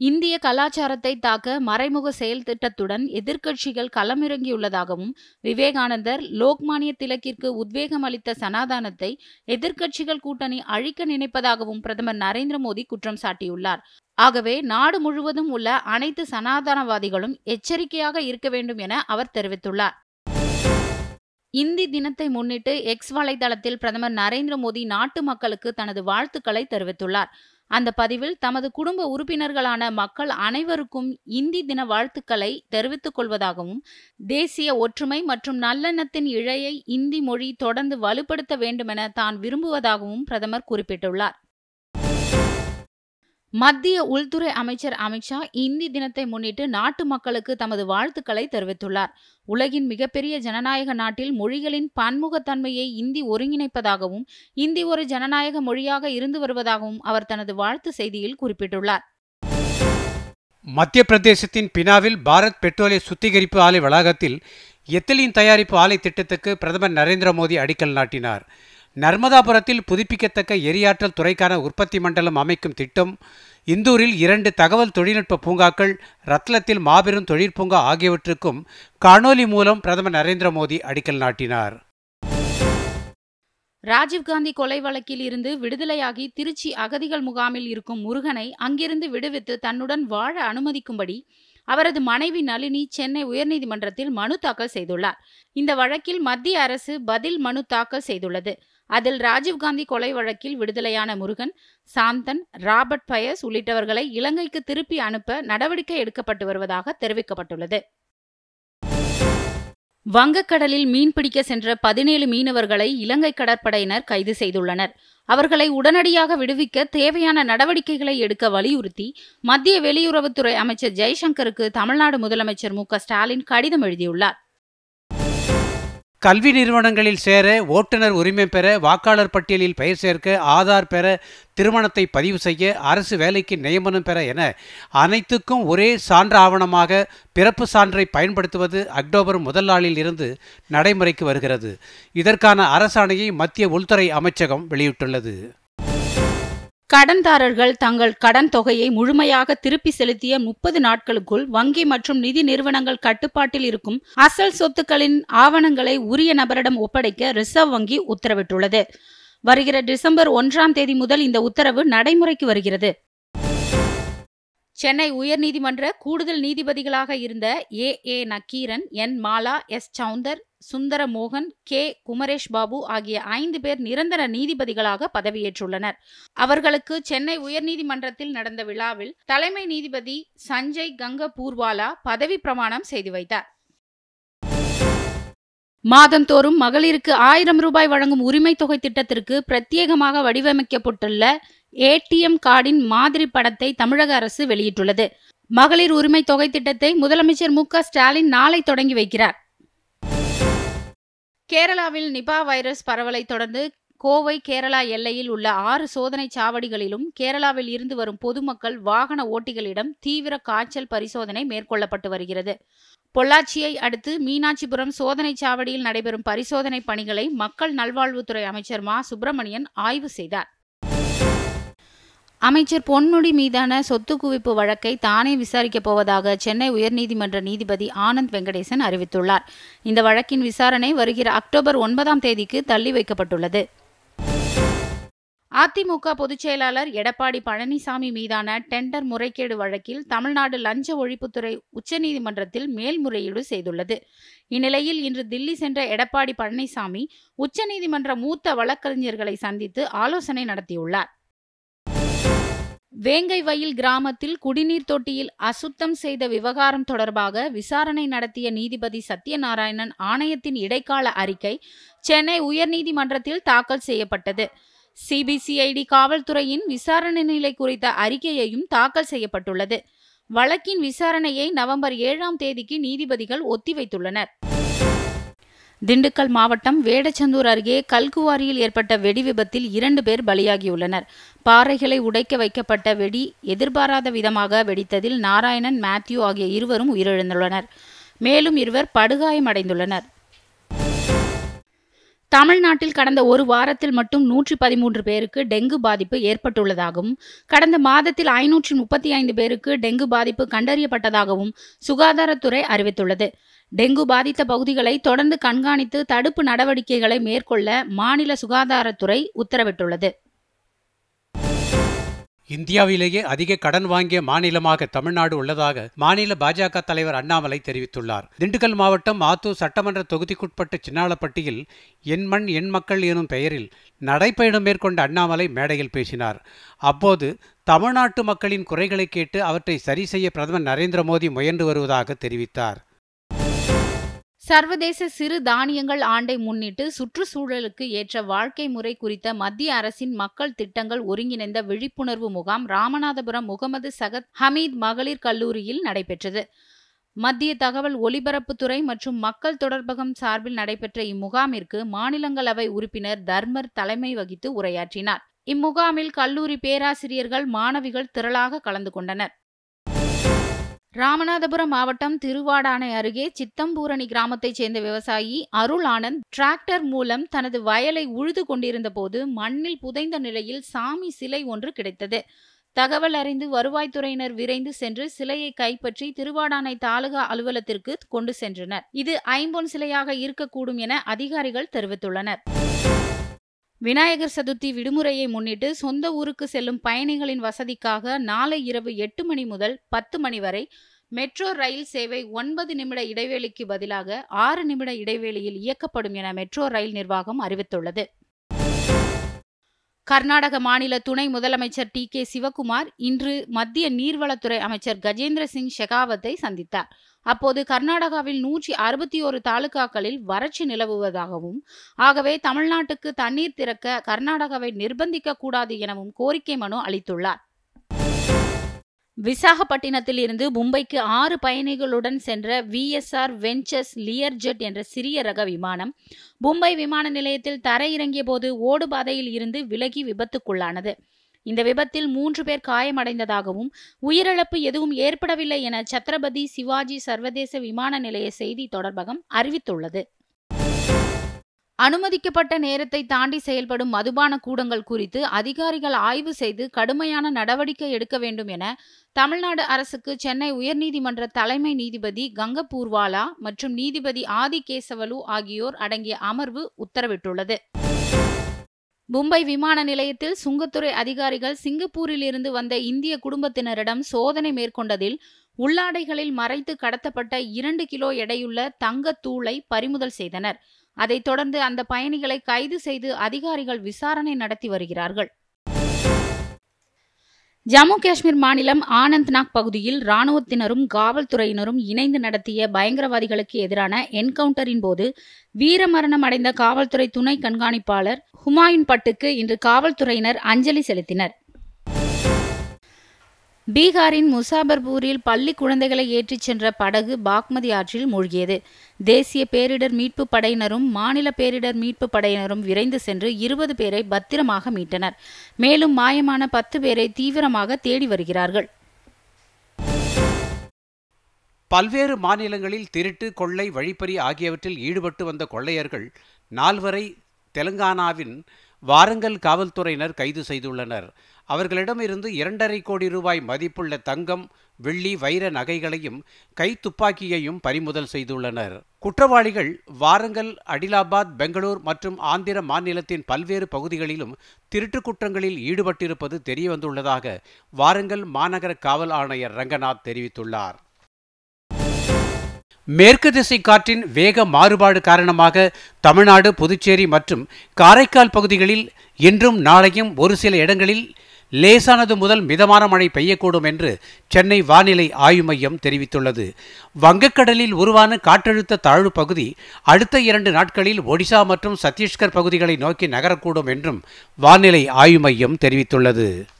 இந்திய கலாச்சாரத்தை தாக்க மறைமுக செயல் திட்டத்துடன் எதிர்க்கட்சிகள் களமிறங்கியுள்ளதாகவும் விவேகானந்தர் லோக்மானிய திலக்கிற்கு உத்வேகம் அளித்த சனாதானத்தை எதிர்க்கட்சிகள் கூட்டணி அழிக்க நினைப்பதாகவும் பிரதமர் நரேந்திர மோடி குற்றம் சாட்டியுள்ளார் ஆகவே நாடு முழுவதும் உள்ள அனைத்து சனாதனவாதிகளும் எச்சரிக்கையாக இருக்க வேண்டும் என அவர் தெரிவித்துள்ளார் இந்தி தினத்தை முன்னிட்டு எக்ஸ் வலைதளத்தில் பிரதமர் நரேந்திர மோடி நாட்டு மக்களுக்கு தனது வாழ்த்துக்களை தெரிவித்துள்ளார் அந்த பதிவில் தமது குடும்ப உறுப்பினர்களான மக்கள் அனைவருக்கும் இந்தி தின வாழ்த்துக்களை தெரிவித்துக் கொள்வதாகவும் தேசிய ஒற்றுமை மற்றும் நல்லெண்ணத்தின் இழையை இந்தி மொழி தொடர்ந்து வலுப்படுத்த வேண்டுமென தான் விரும்புவதாகவும் பிரதமர் குறிப்பிட்டுள்ளார் மத்திய உள்துறை அமைச்சர் அமித்ஷா இந்தி தினத்தை முன்னிட்டு நாட்டு மக்களுக்கு தமது வாழ்த்துக்களை தெரிவித்துள்ளார் உலகின் மிகப்பெரிய ஜனநாயக நாட்டில் மொழிகளின் பன்முகத்தன்மையை இந்தி ஒருங்கிணைப்பதாகவும் இந்தி ஒரு ஜனநாயக மொழியாக இருந்து வருவதாகவும் அவர் தனது வாழ்த்து செய்தியில் குறிப்பிட்டுள்ளார் மத்திய பிரதேசத்தின் பினாவில் பாரத் பெட்ரோலிய சுத்திகரிப்பு ஆலை வளாகத்தில் எத்திலீன் தயாரிப்பு ஆலை திட்டத்துக்கு பிரதமர் நரேந்திர மோடி அடிக்கல் நாட்டினார் நர்மதாபுரத்தில் புதுப்பிக்கத்தக்க எரியாற்றல் துறைக்கான உற்பத்தி மண்டலம் அமைக்கும் திட்டம் இந்தூரில் இரண்டு தகவல் தொழில்நுட்ப பூங்காக்கள் ரத்லத்தில் மாபெரும் தொழிற்பூங்கா ஆகியவற்றுக்கும் காணொலி மூலம் பிரதமர் நரேந்திர மோடி அடிக்கல் நாட்டினார் ராஜீவ்காந்தி கொலை வழக்கில் இருந்து விடுதலையாகி திருச்சி அகதிகள் முகாமில் இருக்கும் முருகனை அங்கிருந்து விடுவித்து தன்னுடன் வாழ அனுமதிக்கும்படி அவரது மனைவி நளினி சென்னை உயர்நீதிமன்றத்தில் மனு தாக்கல் செய்துள்ளார் இந்த வழக்கில் மத்திய அரசு பதில் மனு தாக்கல் செய்துள்ளது அதில் ராஜீவ்காந்தி கொலை வழக்கில் விடுதலையான முருகன் சாந்தன் ராபர்ட் பயஸ் உள்ளிட்டவர்களை இலங்கைக்கு திருப்பி அனுப்ப நடவடிக்கை எடுக்கப்பட்டு வருவதாக தெரிவிக்கப்பட்டுள்ளது வங்கக்கடலில் மீன்பிடிக்க சென்ற பதினேழு மீனவர்களை இலங்கை கடற்படையினர் கைது செய்துள்ளனர் அவர்களை உடனடியாக விடுவிக்க தேவையான நடவடிக்கைகளை எடுக்க வலியுறுத்தி மத்திய வெளியுறவுத்துறை அமைச்சர் ஜெய்சங்கருக்கு தமிழ்நாடு முதலமைச்சர் மு ஸ்டாலின் கடிதம் எழுதியுள்ளார் கல்வி நிறுவனங்களில் சேர ஓட்டுநர் உரிமை பெற வாக்காளர் பட்டியலில் பெயர் சேர்க்க ஆதார் பெற திருமணத்தை பதிவு செய்ய அரசு வேலைக்கு நியமனம் பெற என அனைத்துக்கும் ஒரே சான்று ஆவணமாக பிறப்பு சான்றை பயன்படுத்துவது அக்டோபர் முதல் நாளில் இருந்து நடைமுறைக்கு வருகிறது இதற்கான அரசாணையை மத்திய உள்துறை அமைச்சகம் வெளியிட்டுள்ளது கடன்தாரர்கள் தங்கள் கடன் தொகையை முழுமையாக திருப்பி செலுத்திய முப்பது நாட்களுக்குள் வங்கி மற்றும் நிதி நிறுவனங்கள் கட்டுப்பாட்டில் இருக்கும் அசல் சொத்துக்களின் ஆவணங்களை உரிய நபரிடம் ஒப்படைக்க ரிசர்வ் வங்கி உத்தரவிட்டுள்ளது வருகிற டிசம்பர் ஒன்றாம் தேதி முதல் இந்த உத்தரவு நடைமுறைக்கு வருகிறது சென்னை உயர்நீதிமன்ற கூடுதல் நீதிபதிகளாக இருந்த A A Nakkeeran N Mala S Sounthar Sundara மோகன் கே குமரேஷ் பாபு ஆகிய ஐந்து பேர் நிரந்தர நீதிபதிகளாக பதவியேற்றுள்ளனர் அவர்களுக்கு சென்னை உயர்நீதிமன்றத்தில் நடந்த விழாவில் தலைமை நீதிபதி சஞ்சய் கங்க பூர்வாலா பதவி பிரமாணம் செய்து வைத்தார் மாதந்தோறும் மகளிருக்கு ஆயிரம் ரூபாய் வழங்கும் உரிமை தொகை திட்டத்திற்கு பிரத்யேகமாக வடிவமைக்கப்பட்டுள்ள ஏடிஎம் கார்டின் மாதிரி படத்தை தமிழக அரசு வெளியிட்டுள்ளது மகளிர் உரிமை தொகை திட்டத்தை முதலமைச்சர் மு ஸ்டாலின் நாளை தொடங்கி வைக்கிறார் கேரளாவில் நிபா வைரஸ் பரவலை தொடர்ந்து கோவை கேரளா எல்லையில் உள்ள ஆறு சோதனை சாவடிகளிலும் கேரளாவில் இருந்து வரும் பொதுமக்கள் வாகன ஓட்டிகளிடம் தீவிர காய்ச்சல் பரிசோதனை மேற்கொள்ளப்பட்டு வருகிறது பொள்ளாச்சியை அடுத்து மீனாட்சிபுரம் சோதனை சாவடியில் நடைபெறும் பரிசோதனை பணிகளை மக்கள் நல்வாழ்வுத்துறை அமைச்சர் மா சுப்பிரமணியன் ஆய்வு செய்தார் அமைச்சர் பொன்முடி மீதான சொத்து குவிப்பு வழக்கை தானே விசாரிக்கப் போவதாக சென்னை உயர்நீதிமன்ற நீதிபதி ஆனந்த் வெங்கடேசன் அறிவித்துள்ளார் இந்த வழக்கின் விசாரணை வருகிற அக்டோபர் ஒன்பதாம் தேதிக்கு தள்ளி வைக்கப்பட்டுள்ளது அதிமுக பொதுச் செயலாளர் எடப்பாடி பழனிசாமி மீதான டெண்டர் முறைகேடு வழக்கில் தமிழ்நாடு லஞ்ச ஒழிப்புத்துறை உச்சநீதிமன்றத்தில் மேல்முறையீடு செய்துள்ளது இந்நிலையில் இன்று தில்லி சென்ற எடப்பாடி பழனிசாமி உச்சநீதிமன்ற மூத்த வழக்கறிஞர்களை சந்தித்து ஆலோசனை நடத்தியுள்ளார் வேங்கை வயல் கிராமத்தில் குடிநீர் தொட்டியில் அசுத்தம் செய்த விவகாரம் தொடர்பாக விசாரணை நடத்திய நீதிபதி சத்யநாராயணன் ஆணையத்தின் இடைக்கால அறிக்கை சென்னை உயர்நீதிமன்றத்தில் தாக்கல் செய்யப்பட்டது சிபிசிஐடி காவல்துறையின் விசாரணை நிலை குறித்த அறிக்கையையும் தாக்கல் செய்யப்பட்டுள்ளது வழக்கின் விசாரணையை நவம்பர் ஏழாம் தேதிக்கு நீதிபதிகள் ஒத்திவைத்துள்ளனர் திண்டுக்கல் மாவட்டம் வேடச்சந்தூர் அருகே கல்குவாரியில் ஏற்பட்ட வெடி விபத்தில் இரண்டு பேர் பலியாகியுள்ளனர் பாறைகளை உடைக்க வைக்கப்பட்ட வெடி எதிர்பாராத விதமாக வெடித்ததில் நாராயணன் மேத்யூ ஆகிய இருவரும் உயிரிழந்துள்ளனர் மேலும் இருவர் படுகாயமடைந்துள்ளனர் தமிழ்நாட்டில் கடந்த ஒரு வாரத்தில் மட்டும் நூற்றி பதிமூன்று பேருக்கு டெங்கு பாதிப்பு ஏற்பட்டுள்ளதாகவும் கடந்த மாதத்தில் ஐநூற்றி முப்பத்தி ஐந்து பேருக்கு டெங்கு பாதிப்பு கண்டறியப்பட்டதாகவும் சுகாதாரத்துறை அறிவித்துள்ளது டெங்கு பாதித்த பகுதிகளை தொடர்ந்து கண்காணித்து தடுப்பு நடவடிக்கைகளை மேற்கொள்ள மாநில சுகாதாரத்துறை உத்தரவிட்டுள்ளது இந்தியாவிலேயே அதிக கடன் வாங்கிய மாநிலமாக தமிழ்நாடு உள்ளதாக மாநில பாஜக தலைவர் அண்ணாமலை தெரிவித்துள்ளார் திண்டுக்கல் மாவட்டம் ஆத்தூர் சட்டமன்ற தொகுதிக்குட்பட்ட சின்னாளப்பட்டியில் என் மண் என் மக்கள் எனும் பெயரில் நடைப்பயணம் மேற்கொண்ட அண்ணாமலை மேடையில் பேசினார் அப்போது தமிழ்நாட்டு மக்களின் குறைகளை கேட்டு அவற்றை சரி செய்ய பிரதமர் நரேந்திர மோடி முயன்று வருவதாக தெரிவித்தார் சர்வதேச சிறு தானியங்கள் ஆண்டை முன்னிட்டு சுற்றுச்சூழலுக்கு ஏற்ற வாழ்க்கை முறை குறித்த மத்திய அரசின் மக்கள் திட்டங்கள் ஒருங்கிணைந்த விழிப்புணர்வு முகாம் ராமநாதபுரம் முகமது சகத் ஹமீத் மகளிர் கல்லூரியில் நடைபெற்றது மத்திய தகவல் ஒலிபரப்புத்துறை மற்றும் மக்கள் தொடர்பகம் சார்பில் நடைபெற்ற இம்முகாமிற்கு மாநிலங்களவை உறுப்பினர் தர்மர் தலைமை வகித்து உரையாற்றினார் இம்முகாமில் கல்லூரி பேராசிரியர்கள் மாணவிகள் திரளாக கலந்து கொண்டனர் ராமநாதபுரம் மாவட்டம் திருவாடானை அருகே சித்தம்பூரணி கிராமத்தைச் சேர்ந்த விவசாயி அருள் ஆனந்த் டிராக்டர் மூலம் தனது வயலை உழுது கொண்டிருந்த போது மண்ணில் புதைந்த நிலையில் சாமி சிலை ஒன்று கிடைத்தது தகவல் அறிந்து வருவாய்த்துறையினர் விரைந்து சென்று சிலையை கைப்பற்றி திருவாடானை தாலுகா அலுவலகத்திற்கு கொண்டு சென்றனர் இது ஐம்பொன் சிலையாக இருக்கக்கூடும் என அதிகாரிகள் தெரிவித்துள்ளனர் விநாயகர் சதுர்த்தி விடுமுறையை முன்னிட்டு சொந்த ஊருக்கு செல்லும் பயணிகளின் வசதிக்காக நாளை இரவு எட்டு மணி முதல் பத்து மணி வரை மெட்ரோ ரயில் சேவை ஒன்பது நிமிட இடைவேளைக்கு பதிலாக ஆறு நிமிட இடைவேளையில் இயக்கப்படும் என மெட்ரோ ரயில் நிர்வாகம் அறிவித்துள்ளது கர்நாடக மாநில துணை முதலமைச்சர் டி கே சிவகுமார் இன்று மத்திய நீர்வளத்துறை அமைச்சர் கஜேந்திர சிங் ஷெகாவத்தை சந்தித்தார் அப்போது கர்நாடகாவில் நூற்றி அறுபத்தி ஒரு தாலுகாக்களில் வறட்சி நிலவுவதாகவும் ஆகவே தமிழ்நாட்டுக்கு தண்ணீர் திறக்க கர்நாடகாவை நிர்பந்திக்க கூடாது எனவும் கோரிக்கை மனு அளித்துள்ளார் விசாகப்பட்டினத்தில் இருந்து மும்பைக்கு ஆறு பயணிகளுடன் சென்ற விஎஸ்ஆர் வெஞ்சர்ஸ் லியர் ஜெட் என்ற சிறிய ரக விமானம் மும்பை விமான நிலையத்தில் தரையிறங்கிய போது ஓடுபாதையில் இருந்து விலகி விபத்துக்குள்ளானது இந்த விபத்தில் மூன்று பேர் காயமடைந்ததாகவும் உயிரிழப்பு எதுவும் ஏற்படவில்லை என சத்ரபதி சிவாஜி சர்வதேச விமான நிலைய செய்தி தொடர்பகம் அறிவித்துள்ளது அனுமதிக்கப்பட்ட நேரத்தை தாண்டி செயல்படும் மதுபான கூடங்கள் குறித்து அதிகாரிகள் ஆய்வு செய்து கடுமையான நடவடிக்கை எடுக்க வேண்டும் என தமிழ்நாடு அரசுக்கு சென்னை உயர்நீதிமன்ற தலைமை நீதிபதி கங்கபூர்வாலா மற்றும் நீதிபதி ஆதி கேசவலு ஆகியோர் அடங்கிய அமர்வு உத்தரவிட்டுள்ளது மும்பை விமான நிலையத்தில் சுங்கத்துறை அதிகாரிகள் சிங்கப்பூரில் இருந்து வந்த இந்திய குடும்பத்தினரிடம் சோதனை மேற்கொண்டதில் உள்ளாடைகளில் மறைத்து கடத்தப்பட்ட இரண்டு கிலோ எடையுள்ள தங்கத்தூளை பறிமுதல் செய்தனர் அதைத் தொடர்ந்து அந்த பயணிகளை கைது செய்து அதிகாரிகள் விசாரணை நடத்தி வருகிறார்கள் ஜம்மு காஷ்மீர் மாநிலம் ஆனந்த்நாக் பகுதியில் ராணுவத்தினரும் காவல்துறையினரும் இணைந்து நடத்திய பயங்கரவாதிகளுக்கு எதிரான என்கவுண்டரின் போது வீரமரணம் அடைந்த காவல்துறை துணை கண்காணிப்பாளர் ஹுமாயூன் பட்டுக்கு இன்று காவல்துறையினர் அஞ்சலி செலுத்தினர் பீகாரின் முசாபர்பூரில் பள்ளி குழந்தைகளை ஏற்றிச் சென்ற படகு பாக்மதி ஆற்றில் மூழ்கியது தேசிய பேரிடர் மீட்பு படையினரும் மாநில பேரிடர் மீட்பு படையினரும் விரைந்து சென்று இருபது பேரை பத்திரமாக மீட்டனர் மேலும் மாயமான பத்து பேரை தீவிரமாக தேடி வருகிறார்கள் பல்வேறு மாநிலங்களில் திருட்டு கொள்ளை வழிப்பறி ஆகியவற்றில் ஈடுபட்டு வந்த கொள்ளையர்கள் நால்வரை தெலுங்கானாவின் வாரங்கல் காவல்துறையினர் கைது செய்துள்ளனர் அவர்களிடமிருந்து இரண்டரை கோடி ரூபாய் மதிப்புள்ள தங்கம் வெள்ளி வைர நகைகளையும் கை துப்பாக்கியையும் பறிமுதல் செய்துள்ளனர் குற்றவாளிகள் வாரங்கல் அடிலாபாத் பெங்களூர் மற்றும் ஆந்திர மாநிலத்தின் பல்வேறு பகுதிகளிலும் திருட்டு குற்றங்களில் ஈடுபட்டிருப்பது தெரியவந்துள்ளதாக வாரங்கல் மாநகர காவல் ஆணையர் ரங்கநாத் தெரிவித்துள்ளார் மேற்கு திசை காற்றின் வேக மாறுபாடு காரணமாக தமிழ்நாடு புதுச்சேரி மற்றும் காரைக்கால் பகுதிகளில் இன்றும் நாளையும் ஒரு சில இடங்களில் லேசானது முதல் மிதமான மழை பெய்யக்கூடும் என்று சென்னை வானிலை ஆய்வு மையம் தெரிவித்துள்ளது வங்கக்கடலில் உருவான காற்றழுத்த தாழ்வு பகுதி அடுத்த இரண்டு நாட்களில் ஒடிசா மற்றும் சத்தீஸ்கர் பகுதிகளை நோக்கி நகரக்கூடும் என்றும் வானிலை ஆய்வு மையம் தெரிவித்துள்ளது